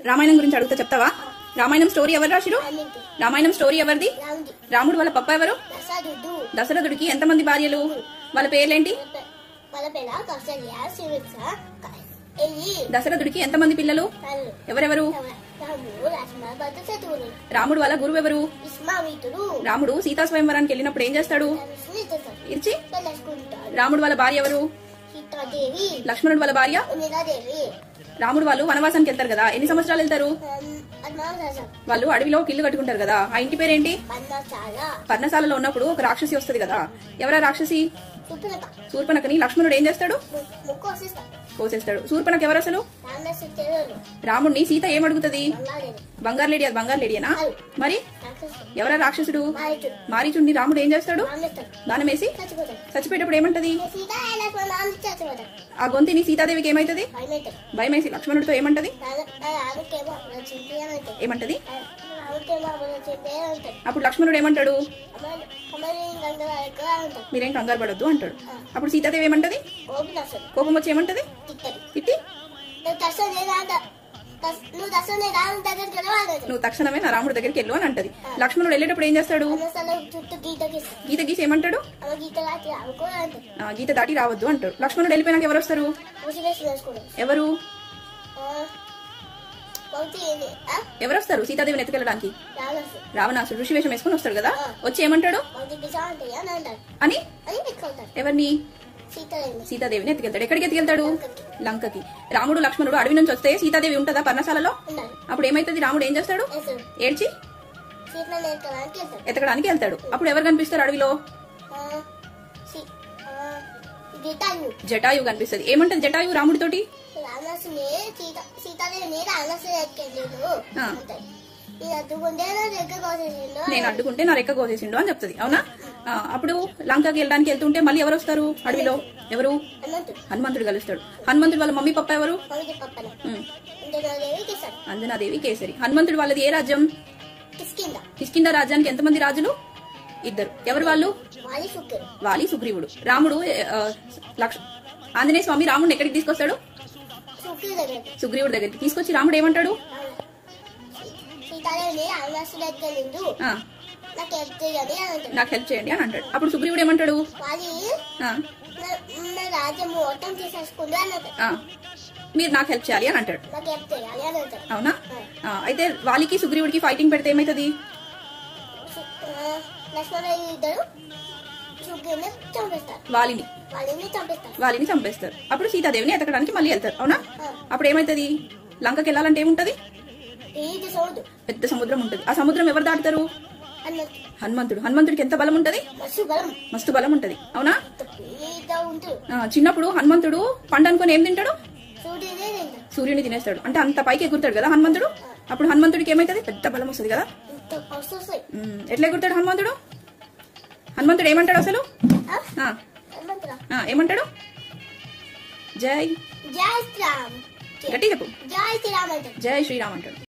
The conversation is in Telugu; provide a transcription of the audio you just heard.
రామాయణం గురించి అడుగుతా చెప్తావా రామాయణం స్టోరీ ఎవరు రాసిరు అన్నింటి రామాయణం స్టోరీ ఎవరిది రాముడి రాముడు వాళ్ళ పప్ప ఎవరు దశరథుడు దశరథుడికి ఎంతమంది భార్యలు వాళ్ళ పేర్లేంటి వాళ్ళ పిల్ల కౌసల్య సుమిత్ర ఎల్లి దశరథుడికి ఎంతమంది పిల్లలు తల్లు ఎవరెవరు రాముడు లక్ష్మణ భద్ర శత్రువులు రాముడు వాళ్ళ గురువు ఎవరు ఇస్మామితుడు రాముడు సీతా స్వయంవరానికి వెళ్ళినప్పుడు ఏం చేస్తాడు ధనుసుని ఎత్తుతాడు ఇచ్చి పెళ్ళేసుకుంటాడు రాముడు వాళ్ళ భార్య ఎవరు సీతాదేవి లక్ష్మణుడు వాళ్ళ భార్య ఉమిలాదేవి రాముడు వాళ్ళు వనవాసానికి వెళ్తారు కదా ఎన్ని సంవత్సరాలు వెళ్తారు అద్మాసం వాళ్ళు అడవిలో ఒక ఇల్లు కట్టుకుంటారు కదా ఆ ఇంటి పేరేంటి చాలా పర్ణశాలలో ఉన్నప్పుడు ఒక రాక్షసి వస్తది కదా ఎవరా రాక్షసి సుప్రత శూర్పణకని లక్ష్మణుడు ఏం చేస్తాడు ముక్కు వసిస్తాడు కోసేస్తాడు శూర్పణకు ఎవరు అసలు రామదాసు చెరువులు రాముడిని సీత ఏమడుగుతుంది బంగాళేవి బంగారు లేడీ అది బంగారు లేడీనా మరి రాక్షసుడు ఎవరా రాక్షసుడు మారిచుడు మారీచుడిని రాముడు ఏం చేస్తాడు రామేస్తాడు దానం వేసి చచ్చిపోతాడు చచ్చిపోయేటప్పుడు ఏమంటది సీత లక్ష్మణ రాము చచ్చిపోతాడు ఆ గొంతిని సీతాదేవికి ఏమైతది భయమవుతాడు భయమేసి లక్ష్మణుడితో ఏమంటది రాముకేమో అప్పుడు చింపి ఏమవుతాడు ఏమంటది రాముకేమో అప్పుడు చింపి ఏమవుతాడు అప్పుడు లక్ష్మణుడు ఏమంటాడు అమరి గంగ ఎక్కువ ఉంటాడు మీరేం కంగారు పడొద్దు అంటాడు అప్పుడు సీతాదేవి ఏమంటది ఓపి దర్శనం కోపం వచ్చి ఏమంటది తిట్టడు తిట్టి నువ్వు దర్శనం లేదా నువ్వు దర్శనం లేదా దగ్గరికి వెళ్ళవాలి నువ్వు తక్షణమే నా రాముడి దగ్గరికి వెళ్ళు అని అంటది లక్ష్మణుడు వెళ్ళేటప్పుడు ఏం చేస్తాడు అన్నసలు చుట్టూ గీత గీస్తాడు గీత గీసి ఏమంటాడు అమ్మ గీత రాకి రాముకో అంటాడు ఆ, గీత దాటి రావద్దు అంటాడు లక్ష్మణుడు వెళ్ళిపోయినాక ఎవరు వస్తారు మూసి వేసి వేసుకోవడం ఎవరు పంక్తి ఏంటి ఎవరు వస్తారు సీతాదేవిని ఎత్తుకెళ్ళడానికి రావణసు రావణాసుడు ఋషివేషం వేసుకుని వస్తాడు కదా వచ్చి ఏమంటాడు పంక్తి పిసా ఉంటాయి అని అంటారు అని అని పెట్టుకుంటారు ఎవరిని సీతాదేవి సీతాదేవిని ఎత్తుకెళ్తాడు ఎక్కడికి ఎత్తుకెళ్తాడు లంకకి రాముడు లక్ష్మణుడు అడవి నుంచి వస్తే సీతాదేవి ఉంటుందా పర్ణశాలలో ఉండాలి అప్పుడు ఏమైతుంది రాముడు ఏం చేస్తాడు వేసాడు ఏడ్చి సీతను నేర్చుకోవడానికి వెళ్తాడు ఎత్తకడానికి వెళ్తాడు అప్పుడు ఎవరు కనిపిస్తారు అడవిలో ఆ, సీ- ఆ, గీతాయు జటాయు కనిపిస్తుంది ఏమంటది జటాయు రాముడితోటి రావణసుని సీత సీతాదేవిని రావణసు ఎత్తుకెళ్ళాడు ఆ. అంటాడు ఇది అద్దుకుంటే నా దగ్గర కోసేసిండు నేను అడ్డుకుంటే నా రెక్క కోసేసిండు అని చెప్తుంది అవునా ఆ, అప్పుడు లంకకి వెళ్ళడానికి వెళ్తుంటే మళ్ళీ ఎవరు వస్తారు అడవిలో ఎవరు అన్నట్టు హనుమంతుడు కలుస్తాడు హనుమంతుడు వాళ్ళ మమ్మీ పప్ప ఎవరు మమ్మీ పప్పన ఉమ్, అంటే నా దేవికి ఇస్తాడు అంజనాదేవి కేసరి హనుమంతుడు వాళ్ళది ఏ రాజ్యం కిస్కింద కిష్కింద రాజ్యానికి ఎంతమంది రాజులు ఇద్దరు ఎవరు వాళ్ళు వాలి శుక్రుడు వాలి సుగ్రీవుడు రాముడు ఆ, లక్ష ఆంజనేయ స్వామి రాముడిని ఎక్కడికి తీసుకొస్తాడు శుక్రుడు దగ్గర సుగ్రీవుడి దగ్గరికి తీసుకొచ్చి రాముడు ఏమంటాడు సీతాదేవిని రావణసు ఎత్తుకెళ్ళిండు ఆ, నాకు ఎత్తుకొని అని అంటాడు నాకు హెల్ప్ చేయండి అని అంటాడు అప్పుడు సుగ్రీవుడు ఏమంటాడు వాలి ఆ, నా- నా రాజ్యం మొత్తం తీసేసుకుంది అని అంటాడు ఆ, మీరు నాకు హెల్ప్ చేయాలి అని అంటాడు నాకు హెల్ప్ చేయాలి అని అంటాడు అవునా ఆ, అయితే వాలికి సుగ్రీవుడికి ఫైటింగ్ పెడితే ఏమైతుంది సు- ఆ, లక్ష్మణ ఇద్దరు శుక్రుడిని చంపేస్తారు వాలిని వాళ్ళని చంపేస్తారు వాలిని చంపేస్తారు అప్పుడు సీతాదేవిని ఎతకడానికి మళ్ళీ వెళ్తారు అవునా అప్పుడు ఏమైతుంది లంకకి వెళ్ళాలంటే ఏముంటది ఇది సౌదు పెద్ద సముద్రం ఉంటది ఆ సముద్రం ఎవరు దాటుతారు అన్నట్టు హనుమంతుడు హనుమంతుడికి ఎంత బలం ఉంటది మస్తు బలం మస్తు బలం ఉంటది అవునా ఈత ఉంటుంది ఆ, చిన్నప్పుడు హనుమంతుడు పండు అనుకుని ఏం తింటాడు సూర్యుడే తింటాడు సూర్యుని తినేస్తాడు అంటే అంత పైకి ఎగురుతాడు కదా హనుమంతుడు అప్పుడు హనుమంతుడికి ఏమైతుంది పెద్ద బలం వస్తుంది కదా ఇంత పస్తు వస్తాయి ఉమ్, ఎట్లా ఎగురుతాడు హనుమంతుడు హనుమంతుడు ఏమంటాడు అసలు ఆ? ఆ, ఏమంటారా ఆ, ఏమంటాడు జై జై శ్రీరామ్ గట్టి చెప్పు జై శ్రీరామ్ అంటారు జై శ్రీరామ్ అంటాడు